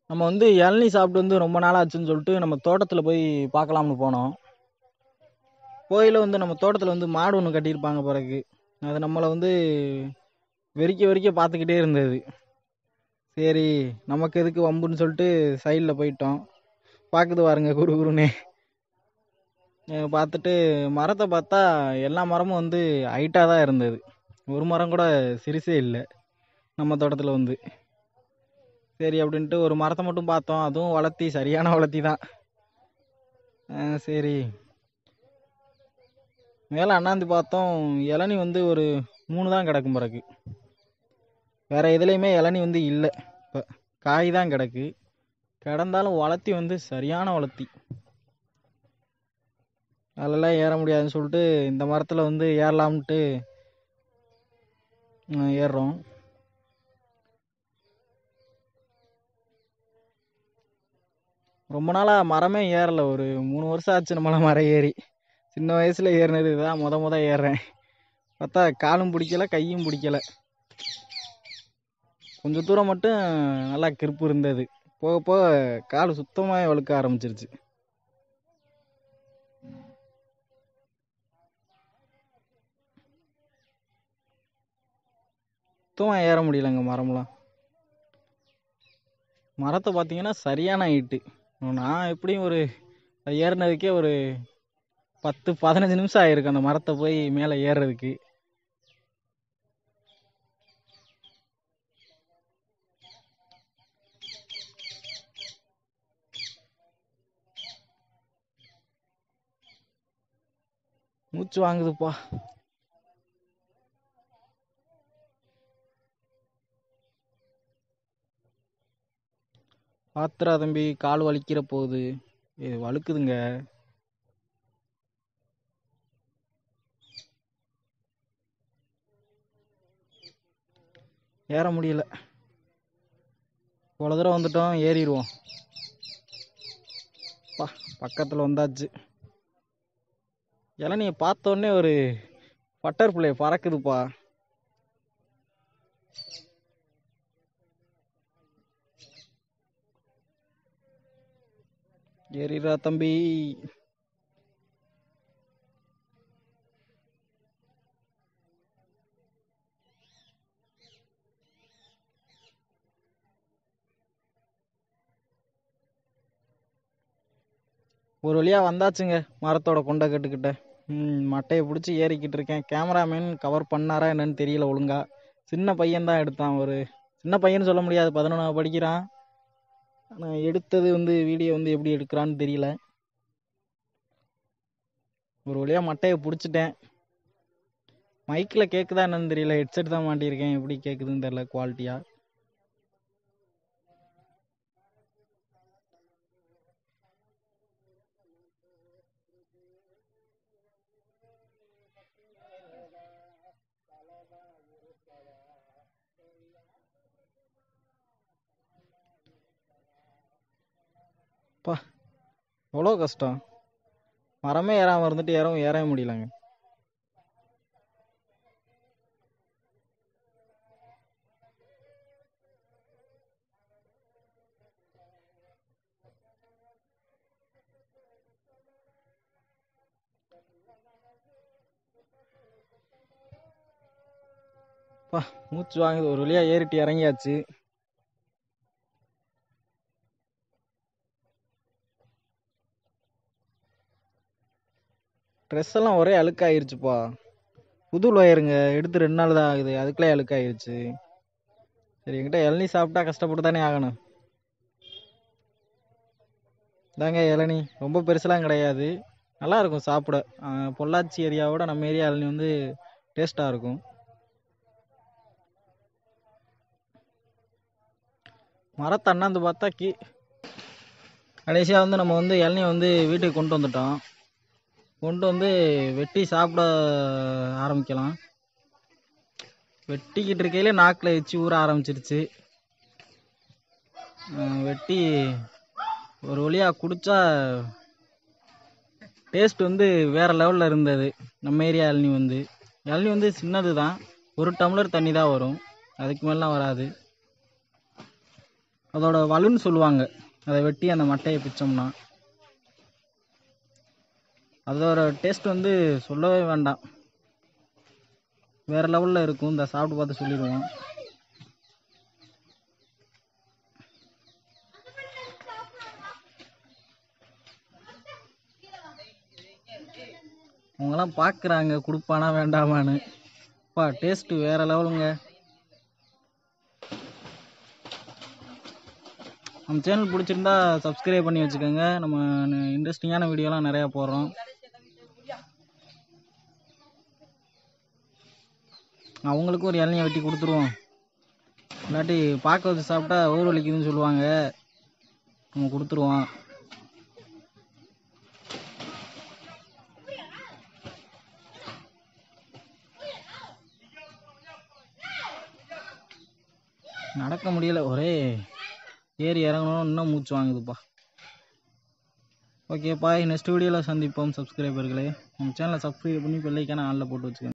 நம்ம வந்து இளநீ சாப்பிட்டு வந்து ரொம்ப நாள் ஆச்சுன்னு சொல்லிட்டு நம்ம தோட்டத்தில் போய் பார்க்கலாம்னு போனோம் கோயில வந்து நம்ம தோட்டத்தில் வந்து மாடு ஒன்று கட்டியிருப்பாங்க பிறகு அது நம்மளை வந்து வெறிக்க வெறிக்க பார்த்துக்கிட்டே இருந்தது சரி நமக்கு எதுக்கு வம்புன்னு சொல்லிட்டு சைடில் போயிட்டோம் பார்க்குது பாருங்க குரு குருனே அஹ் பார்த்துட்டு மரத்தை பார்த்தா எல்லா மரமும் வந்து ஹைட்டாக தான் இருந்தது ஒரு மரம் கூட சிறுசே இல்லை நம்ம தோட்டத்தில் வந்து சரி அப்படின்ட்டு ஒரு மரத்தை மட்டும் பார்த்தோம் அதுவும் வளர்த்தி சரியான வளர்த்தி தான் அஹ் சரி மேலே அண்ணாந்து பார்த்தோம் இளநி வந்து ஒரு மூணு தான் கிடக்கும் பிறகு வேற எதுலேயுமே இளநி வந்து இல்லை இப்போ காய் தான் கிடக்கு கிடந்தாலும் வளர்த்தி வந்து சரியான வளர்த்தி அதெல்லாம் ஏற முடியாதுன்னு சொல்லிட்டு இந்த மரத்தில் வந்து ஏறலாம்ட்டு அஹ் ஏறுறோம் ரொம்ப நாளாக மரமே ஏறல ஒரு மூணு வருஷம் ஆச்சு நம்மள மரம் ஏறி சின்ன வயசில் ஏறினது இதுதான் முத முத ஏறுறேன் பார்த்தா காலும் பிடிக்கல கையும் பிடிக்கல கொஞ்சம் தூரம் மட்டும் நல்லா கிருப்பு இருந்தது போக போக கால் சுத்தமாக வழுக்க ஆரம்பிச்சிருச்சு சுத்தமாக ஏற முடியலங்க மரம்லாம் மரத்தை பார்த்தீங்கன்னா சரியான ஹைட்டு நான் எப்படியும் ஒரு அது ஏறினதுக்கே ஒரு பத்து பதினஞ்சு நிமிஷம் ஆயிருக்கு அந்த மரத்தை போய் மேலே ஏறுறதுக்கு மூச்சு வாங்குதுப்பா பாத்திரா தம்பி கால் வலிக்கிற போகுது இது வழுக்குதுங்க ஏற முடியல இவ்வளோ தூரம் வந்துட்டோம் ஏறிடுவோம் பா பக்கத்தில் வந்தாச்சு இளநியை பார்த்த உடனே ஒரு பட்டர்ஃப்ளை பறக்குதுப்பா ஏறிடுறா தம்பி ஒரு வழியாக வந்தாச்சுங்க மரத்தோட கொண்டை கட்டுக்கிட்ட ம் மட்டையை பிடிச்சி ஏறிக்கிட்டு இருக்கேன் கேமராமேன் கவர் பண்ணாரா என்னன்னு தெரியல ஒழுங்கா சின்ன பையன் தான் எடுத்தான் ஒரு சின்ன பையன் சொல்ல முடியாது பதினொன்றாவது படிக்கிறான் ஆனால் எடுத்தது வந்து வீடியோ வந்து எப்படி எடுக்கிறான்னு தெரியல ஒரு வழியாக மட்டையை பிடிச்சிட்டேன் மைக்கில் கேட்குதா என்னன்னு தெரியல ஹெட்செட் தான் மாட்டியிருக்கேன் எப்படி கேட்குதுன்னு தெரியல குவாலிட்டியாக பா எவ்வளோ கஷ்டம் மரமே ஏறாமல் இருந்துட்டு ஏறவும் ஏறவே முடியலங்க பா மூச்சு வாங்குது ஒரு வழியாக ஏறிட்டு இறங்கியாச்சு ட்ரெஸ் எல்லாம் ஒரே அழுக்காயிருச்சுப்பா புது ஒயருங்க எடுத்து ரெண்டு நாள் தான் ஆகுது அதுக்குள்ளே அழுக்காயிருச்சு சரி என்கிட்ட இளநீ சாப்பிட்டா கஷ்டப்பட்டு தானே ஆகணும் இதாங்க இளநீ ரொம்ப பெருசெல்லாம் கிடையாது நல்லா இருக்கும் சாப்பிட ஆஹ் பொள்ளாச்சி ஏரியாவோட நம்ம ஏரியா இளநீ வந்து டேஸ்ட்டாக இருக்கும் மரத்தை அண்ணாந்து பார்த்தா கீ கடைசியாக வந்து நம்ம வந்து இளநீ வந்து வீட்டுக்கு கொண்டு வந்துட்டோம் கொண்டு வந்து வெட்டி சாப்பிட ஆரம்பிக்கலாம் வெட்டிக்கிட்டு இருக்கையில நாக்கில் எச்சி ஊற ஆரம்பிச்சிருச்சு அஹ் வெட்டி ஒரு வழியாக குடிச்சா டேஸ்ட் வந்து வேற லெவலில் இருந்தது நம்ம ஏரியா இளநீ வந்து இளநீ வந்து சின்னது தான் ஒரு டம்ளர் தண்ணி தான் வரும் அதுக்கு மேலாம் வராது அதோட வலுன்னு சொல்லுவாங்க அதை வெட்டி அந்த மட்டையை பிச்சோம்னா அதோட டேஸ்ட் வந்து சொல்லவே வேண்டாம் வேற லெவலில் இருக்கும் இந்த சாப்பிட்டு பார்த்து சொல்லிடுவோம் அவங்கெல்லாம் பார்க்குறாங்க கொடுப்பானா வேண்டாமான்னு பா டேஸ்ட்டு வேற லெவலுங்க நம்ம சேனல் பிடிச்சிருந்தா சப்ஸ்கிரைப் பண்ணி வச்சுக்கோங்க நம்ம இன்ட்ரெஸ்டிங்கான வீடியோலாம் நிறையா போடுறோம் அவங்களுக்கும் ஒரு இளநியை வெட்டி கொடுத்துருவோம் இல்லாட்டி பார்க்க வச்சு சாப்பிட்டா ஊர் வலிக்குதுன்னு சொல்லுவாங்க நம்ம கொடுத்துருவோம் நடக்க முடியல ஒரே ஏறி இறங்கணும் இன்னும் மூச்சு வாங்குதுப்பா ஓகேப்பா நெக்ஸ்ட் வீடியோவில் சந்திப்போம் சப்ஸ்கிரைபர்களே நம்ம சேனலை சப்ஸ்கிரைப் பண்ணி பெல்லைக்கான ஆளில் போட்டு வச்சுக்கோங்க